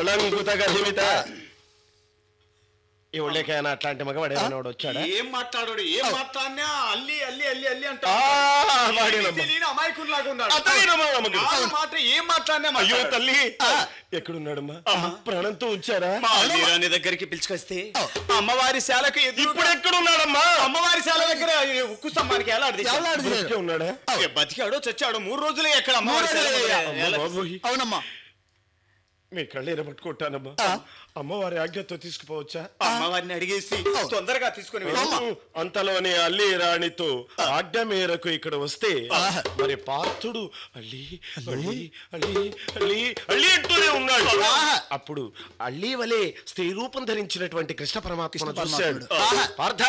అళంకుత గదిమిత ఈ ఒళ్ళేకైనా అట్లాంటి మగవాడు ఏమైనా వాడు వచ్చాడా ఏం మాట్లాడాడు ఏం మాట్లాడినా అల్లి అల్లి అల్లి అల్లి అంటే ఆ, వాడేనమ్మా. తెలియని అమాయకుల్లాగా ఉన్నాడు అతనేనమ్మా నమ్మకం. ఆ మాట ఏం మాట్లాడినా అయ్యో మాట్లాడాడు. తల్లి ఎక్కడున్నాడమ్మా ప్రాణంతో ఉంచారా మా అల్లిరాని దగ్గరికి పిలుచుకొస్తే అమ్మవారి శాలకు ఎదురు ఇప్పుడు ఎక్కడున్నాడమ్మా అమ్మవారి శాల దగ్గర ఈ ఉక్కు స్తంభానికి ఎలా బ్రతికే ఉన్నాడా బతికాడో చచ్చాడో మూడు రోజులే ఎక్కడ అమ్మవారి మూడు శాల రోజులే దగ్గర అమ్మా ఎలా- బాబోయ్. అవునమ్మా మీ కళ్ళు ఎరబట్టుకుంటానమ్మా అమ్మవారి ఆజ్ఞతో తీసుకుపోవచ్చా అమ్మవారిని అడిగేసి తొందరగా తీసుకుని వెళ్ళి అంతలోని అల్లి రాణితో ఆజ్ఞ మేరకు ఇక్కడ వస్తే మరి పార్థుడు అల్లి అల్లి అల్లి అల్లి అల్లి అంటూనే ఉన్నాడు అప్పుడు అల్లి వలె స్త్రీ రూపం ధరించినటువంటి కృష్ణ పరమాత్మను చూశాడు పార్థ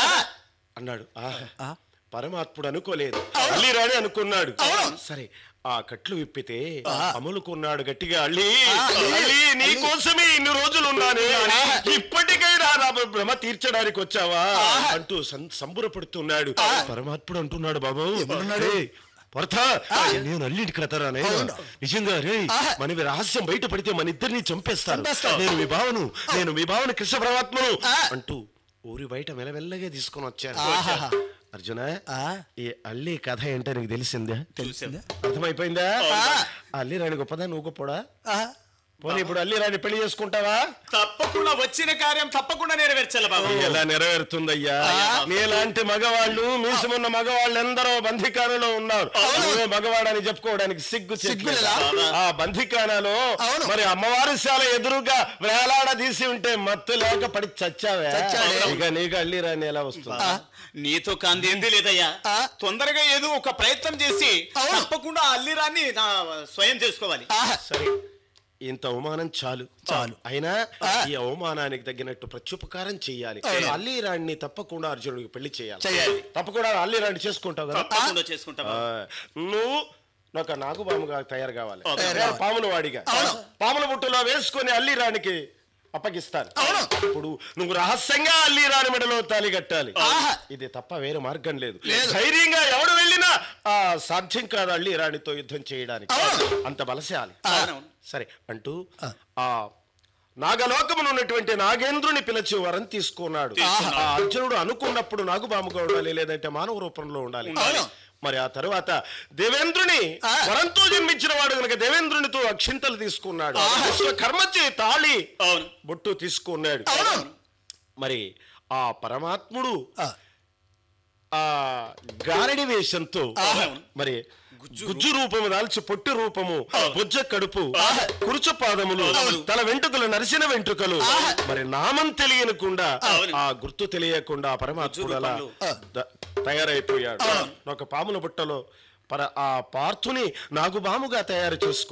అన్నాడు ఆహా పరమాత్ముడు అనుకోలేదు అల్లి రాణి అనుకున్నాడు సరే ఆ కట్లు విప్పితే అమలుకున్నాడు గట్టిగా అల్లి అల్లి నీ కోసమే ఇన్ని రోజులు ఉన్నానే ఇప్పటికైనా నా భ్రమ తీర్చడానికి వచ్చావా అంటూ సం- సంబురపడుతున్నాడు పరమాత్ముడు అంటున్నాడు బాబు ఏయ్, భర్త నేను అల్లింటికి కడతారానే నిజంగా రే మనవి రహస్యం బయట పడితే మన ఇద్దరిని చంపేస్తాను నేను మీ భావను నేను మీ భావన కృష్ణ పరమాత్మను అంటూ ఊరి బయట మెల్లమెల్లగా తీసుకొని వచ్చారు అర్జున ఈ అల్లి కథ ఏంటో నీకు తెలిసిందా తెలిసిందా అర్థమైపోయిందా అల్లి రాణి గొప్పదా నువ్వు గొప్పడా పోనీ ఇప్పుడు అల్లి రాణి పెళ్లి చేసుకుంటావా తప్పకుండా వచ్చిన కార్యం తప్పకుండా నెరవేర్చాలి బాబు ఎలా నెరవేరుతుందయ్యా నీలాంటి మగవాళ్ళు మీసమున్న మగవాళ్ళు ఎందరో బంధికానలో ఉన్నారు నువ్వే మగవాడని చెప్పుకోవడానికి సిగ్గు సిగ్గులేదా? చెట్లు. ఆ బంధికానలో అవును. మరి అమ్మవారి శాల ఎదురుగా వేలాడదీసి ఉంటే మత్తు లేక పడి చచ్చావే చచ్చాడే. ఇక నీకు అల్లి రాణి ఎలా వస్తుంది నీతో కాందేంది లేదయ్యా ఆ. తొందరగా ఏదో ఒక ప్రయత్నం చేసి అవును. తప్పకుండా ఆ అల్లిరాన్ని నా స్వయం చేసుకోవాలి సరే ఇంత అవమానం చాలు చాలు. అయినా ఈ అవమానానికి తగినట్టు ప్రత్యుపకారం చెయ్యాలి అల్లి రాణిని తప్పకుండా అర్జునుడికి పెళ్లి చేయాలి చెయ్యాలి. తప్పకుండా అల్లి రాణి చేసుకుంటావు కదా తప్పకుండా చేసుకుంటా ఆ, నువ్వు ఒక నాగుబాముగా తయారు కావాలి ఓకే. నేను పాముల వాడిగా పాముల బుట్టలో వేసుకొని అల్లి రాణికి అప్పగిస్తాను ఇప్పుడు నువ్వు రహస్యంగా అల్లి రాణి మెడలో తాలి కట్టాలి ఇది తప్ప వేరే మార్గం లేదు ధైర్యంగా ఎవడు వెళ్ళినా ఆ సాధ్యం కాదు అల్లి రాణితో యుద్ధం చేయడానికి అంత బలశాలి అవునవును. సరే అంటూ ఆ నాగలోకమును ఉన్నటువంటి నాగేంద్రుని పిలిచి వరం తీసుకున్నాడు ఆ అర్జునుడు అనుకున్నప్పుడు నాగుబాముగా ఉండాలి లేదంటే మానవ రూపంలో ఉండాలి మరి ఆ తరువాత దేవేంద్రుని వరంతో జన్మించిన వాడు కనుక దేవేంద్రునితో అక్షింతలు తీసుకున్నాడు కర్మచే తాళి అవును బొట్టు తీసుకున్నాడు మరి ఆ పరమాత్ముడు ఆ గారడి వేషంతో మరి గుజ్జు రూపము దాల్చి పొట్టి రూపము బుజ్జ కడుపు కురుచ పాదములు తల వెంట్రుకలు నరిసిన వెంట్రుకలు మరి నామం తెలియనకుండా ఆ గుర్తు తెలియకుండా ఆ పరమాత్ముడు అలా ద- తయారైపోయాడు ఒక పాముల బుట్టలో పర ఆ పార్థుని నాగుబాముగా తయారు చేసుకు